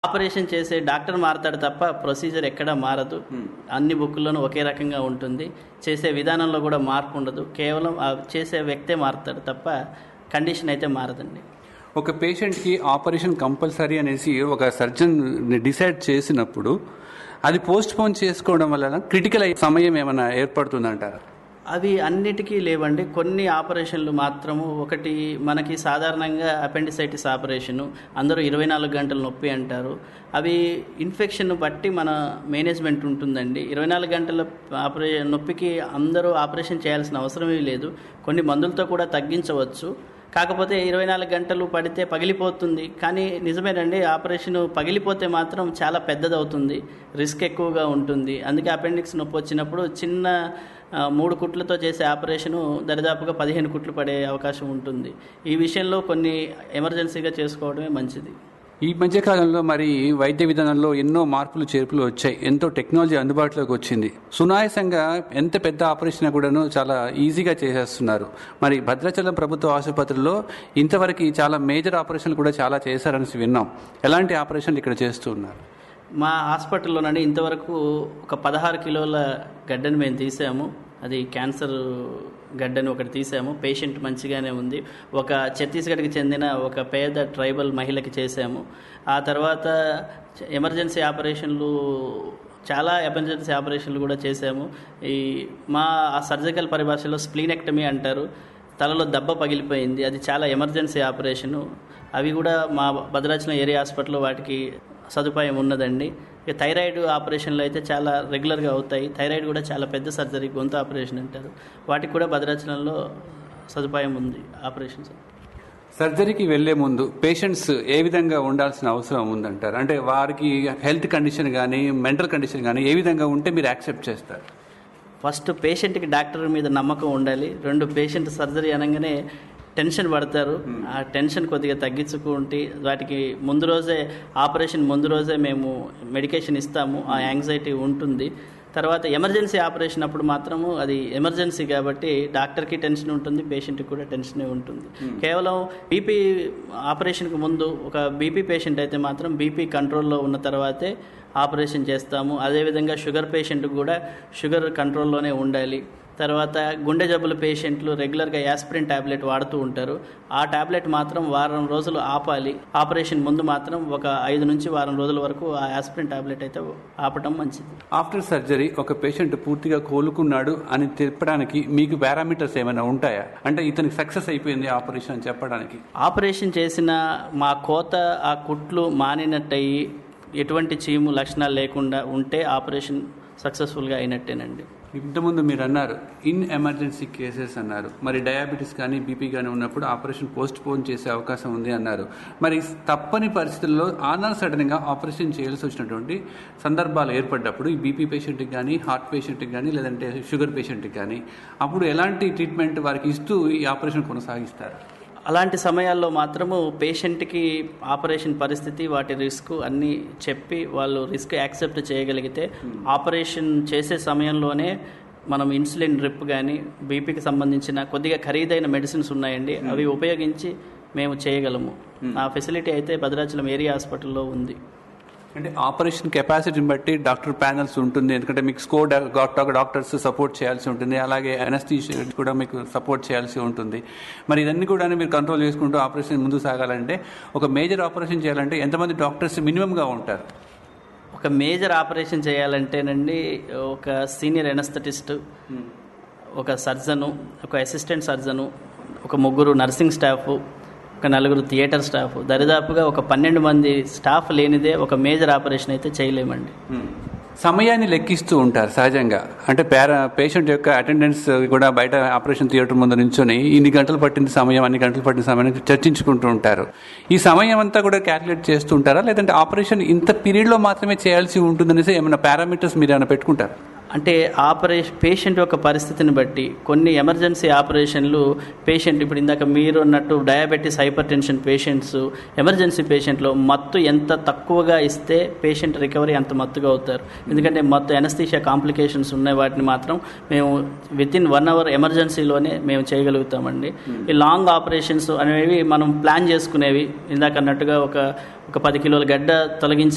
operation చేసే doctor మారతాడు తప్ప procedure ఎక్కడా మారదు అన్ని బుక్కుల్లోనూ ఒకే రకంగా ఉంటుంది చేసే విధానంలో కూడా మార్పు ఉండదు కేవలం ఆ చేసే వ్యక్తే మారుతాడు తప్ప కండిషన్ అయితే మారదండి ఒక పేషెంట్కి ఆపరేషన్ కంపల్సరీ అనేసి ఒక సర్జన్ డిసైడ్ చేసినప్పుడు అది పోస్ట్ పోన్ చేసుకోవడం వల్ల క్రిటికల్ అయ్యే సమయం ఏమైనా ఏర్పడుతుందంటారా అవి అన్నిటికీ లేవండి కొన్ని ఆపరేషన్లు మాత్రము ఒకటి మనకి సాధారణంగా అపెండిసైటిస్ ఆపరేషను అందరూ ఇరవై నాలుగు గంటల నొప్పి అంటారు అవి ఇన్ఫెక్షన్ బట్టి మన మేనేజ్మెంట్ ఉంటుందండి ఇరవై నాలుగు గంటల ఆపరే నొప్పికి అందరూ ఆపరేషన్ చేయాల్సిన అవసరమే లేదు కొన్ని మందులతో కూడా తగ్గించవచ్చు కాకపోతే ఇరవై నాలుగు గంటలు పడితే పగిలిపోతుంది కానీ నిజమేనండి ఆపరేషన్ పగిలిపోతే మాత్రం చాలా పెద్దదవుతుంది రిస్క్ ఎక్కువగా ఉంటుంది అందుకే అపెండిక్స్ నొప్పి వచ్చినప్పుడు చిన్న ఆ, మూడు కుట్లతో చేసే ఆపరేషను దరిదాపుగా పదిహేను కుట్లు పడే అవకాశం ఉంటుంది ఈ విషయంలో కొన్ని ఎమర్జెన్సీగా చేసుకోవడమే మంచిది ఈ మధ్య కాలంలో మరి వైద్య విధానంలో ఎన్నో మార్పులు చేర్పులు వచ్చాయి ఎంతో టెక్నాలజీ అందుబాటులోకి వచ్చింది సునాయాసంగా ఎంత పెద్ద ఆపరేషన్ కూడాను చాలా ఈజీగా చేసేస్తున్నారు మరి భద్రాచలం ప్రభుత్వ ఆసుపత్రిలో ఇంతవరకు చాలా మేజర్ ఆపరేషన్లు కూడా చాలా చేశారని విన్నాం ఎలాంటి ఆపరేషన్లు ఇక్కడ చేస్తూ ఉన్నారు మా హాస్పిటల్లోనండి ఇంతవరకు ఒక పదహారు కిలోల గడ్డను మేము తీసాము అది క్యాన్సర్ గడ్డని ఒకటి తీసాము పేషెంట్ మంచిగానే ఉంది ఒక ఛత్తీస్గఢ్కి చెందిన ఒక పేద ట్రైబల్ మహిళకి చేసాము ఆ తర్వాత ఎమర్జెన్సీ ఆపరేషన్లు చాలా ఎమర్జెన్సీ ఆపరేషన్లు కూడా చేసాము ఈ మా సర్జికల్ పరిభాషలో స్ప్లీనెక్టమీ అంటారు తలలో దెబ్బ పగిలిపోయింది అది చాలా ఎమర్జెన్సీ ఆపరేషను అవి కూడా మా భద్రాచలం ఏరియా హాస్పిటల్లో వాటికి సదుపాయం ఉన్నదండి ఇక థైరాయిడ్ ఆపరేషన్లు అయితే చాలా రెగ్యులర్గా అవుతాయి థైరాయిడ్ కూడా చాలా పెద్ద సర్జరీ గొంతు ఆపరేషన్ అంటారు వాటికి కూడా భద్రాచలంలో సదుపాయం ఉంది ఆపరేషన్స్ సర్జరీకి వెళ్లే ముందు పేషెంట్స్ ఏ విధంగా ఉండాల్సిన అవసరం ఉందంటారు అంటే వారికి హెల్త్ కండిషన్ కానీ మెంటల్ కండిషన్ కానీ ఏ విధంగా ఉంటే మీరు యాక్సెప్ట్ చేస్తారు ఫస్ట్ పేషెంట్కి డాక్టర్ మీద నమ్మకం ఉండాలి రెండు పేషెంట్ సర్జరీ అనగానే టెన్షన్ పడతారు ఆ టెన్షన్ కొద్దిగా తగ్గించుకుంటే వాటికి ముందు రోజే ఆపరేషన్ ముందు రోజే మేము మెడికేషన్ ఇస్తాము ఆ యాంగ్జైటీ ఉంటుంది తర్వాత ఎమర్జెన్సీ ఆపరేషన్ అప్పుడు మాత్రము అది ఎమర్జెన్సీ కాబట్టి డాక్టర్కి టెన్షన్ ఉంటుంది పేషెంట్కి కూడా టెన్షనే ఉంటుంది కేవలం బీపీ ఆపరేషన్కి ముందు ఒక బీపీ పేషెంట్ అయితే మాత్రం బీపీ కంట్రోల్లో ఉన్న తర్వాతే ఆపరేషన్ చేస్తాము అదేవిధంగా షుగర్ పేషెంట్కి కూడా షుగర్ కంట్రోల్లోనే ఉండాలి తర్వాత గుండె జబ్బుల పేషెంట్లు రెగ్యులర్గా యాస్పిరిన్ టాబ్లెట్ వాడుతూ ఉంటారు ఆ టాబ్లెట్ మాత్రం వారం రోజులు ఆపాలి ఆపరేషన్ ముందు మాత్రం ఒక ఐదు నుంచి వారం రోజుల వరకు ఆ యాస్పిరిన్ టాబ్లెట్ అయితే ఆపటం మంచిది ఆఫ్టర్ సర్జరీ ఒక పేషెంట్ పూర్తిగా కోలుకున్నాడు అని చెప్పడానికి మీకు పారామీటర్స్ ఏమైనా ఉంటాయా అంటే ఇతనికి సక్సెస్ అయిపోయింది ఆపరేషన్ అని చెప్పడానికి ఆపరేషన్ చేసిన మా కోత ఆ కుట్లు మానినట్టయి ఎటువంటి చీము లక్షణాలు లేకుండా ఉంటే ఆపరేషన్ సక్సెస్ఫుల్గా అయినట్టేనండి ఇంతకుముందు మీరు అన్నారు ఇన్ ఎమర్జెన్సీ కేసెస్ అన్నారు మరి డయాబెటీస్ కానీ బీపీ కానీ ఉన్నప్పుడు ఆపరేషన్ పోస్ట్ పోన్ చేసే అవకాశం ఉంది అన్నారు మరి తప్పని పరిస్థితుల్లో ఆనా సడన్గా ఆపరేషన్ చేయాల్సి వచ్చినటువంటి సందర్భాలు ఏర్పడ్డప్పుడు ఈ బీపీ పేషెంట్కి కానీ హార్ట్ పేషెంట్కి కానీ లేదంటే షుగర్ పేషెంట్కి కానీ అప్పుడు ఎలాంటి ట్రీట్మెంట్ వారికి ఇస్తూ ఈ ఆపరేషన్ కొనసాగిస్తారు అలాంటి సమయాల్లో మాత్రము పేషెంట్కి ఆపరేషన్ పరిస్థితి వాటి రిస్క్ అన్నీ చెప్పి వాళ్ళు రిస్క్ యాక్సెప్ట్ చేయగలిగితే ఆపరేషన్ చేసే సమయంలోనే మనం ఇన్సులిన్ డ్రిప్ కానీ బీపీకి సంబంధించిన కొద్దిగా ఖరీదైన మెడిసిన్స్ ఉన్నాయండి అవి ఉపయోగించి మేము చేయగలము ఆ ఫెసిలిటీ అయితే భద్రాచలం ఏరియా హాస్పిటల్లో ఉంది అంటే ఆపరేషన్ కెపాసిటీని బట్టి డాక్టర్ ప్యానల్స్ ఉంటుంది ఎందుకంటే మీకు స్కో డాక్టర్స్ సపోర్ట్ చేయాల్సి ఉంటుంది అలాగే అనస్థీషియా కూడా మీకు సపోర్ట్ చేయాల్సి ఉంటుంది మరి ఇదన్నీ కూడా మీరు కంట్రోల్ చేసుకుంటూ ఆపరేషన్ ముందు సాగాలంటే ఒక మేజర్ ఆపరేషన్ చేయాలంటే ఎంతమంది డాక్టర్స్ మినిమంగా ఉంటారు ఒక మేజర్ ఆపరేషన్ చేయాలంటేనండి ఒక సీనియర్ ఎనస్థటిస్ట్ ఒక సర్జను ఒక అసిస్టెంట్ సర్జను ఒక ముగ్గురు నర్సింగ్ స్టాఫ్ ఒక నలుగురు థియేటర్ స్టాఫ్ దరిదాపుగా ఒక పన్నెండు మంది స్టాఫ్ లేనిదే ఒక మేజర్ ఆపరేషన్ అయితే చేయలేమండి సమయాన్ని లెక్కిస్తూ ఉంటారు సహజంగా అంటే పేర పేషెంట్ యొక్క అటెండెన్స్ కూడా బయట ఆపరేషన్ థియేటర్ ముందు నుంచొని ఇన్ని గంటలు పట్టిన సమయం అన్ని గంటలు పట్టిన సమయం చర్చించుకుంటూ ఉంటారు ఈ సమయం అంతా కూడా క్యాలిక్యులేట్ చేస్తూ ఉంటారా లేదంటే ఆపరేషన్ ఇంత పీరియడ్లో మాత్రమే చేయాల్సి ఉంటుందనేసి ఏమైనా పారామీటర్స్ మీరు ఏమైనా పెట్టుకుంటారు అంటే ఆపరేషన్ పేషెంట్ యొక్క పరిస్థితిని బట్టి కొన్ని ఎమర్జెన్సీ ఆపరేషన్లు పేషెంట్ ఇప్పుడు ఇందాక మీరు అన్నట్టు diabetes hypertension patients emergency పేషెంట్లో మత్తు ఎంత తక్కువగా ఇస్తే పేషెంట్ రికవరీ అంత మత్తుగా అవుతారు ఎందుకంటే మత్తు ఎనస్థీషియా కాంప్లికేషన్స్ ఉన్నాయి వాటిని మాత్రం మేము విత్ ఇన్ వన్ అవర్ ఎమర్జెన్సీలోనే మేము చేయగలుగుతామండి ఈ లాంగ్ ఆపరేషన్స్ అనేవి మనం ప్లాన్ చేసుకునేవి ఇందాక అన్నట్టుగా ఒక ఒక పది కిలోల గడ్డ తొలగించాలి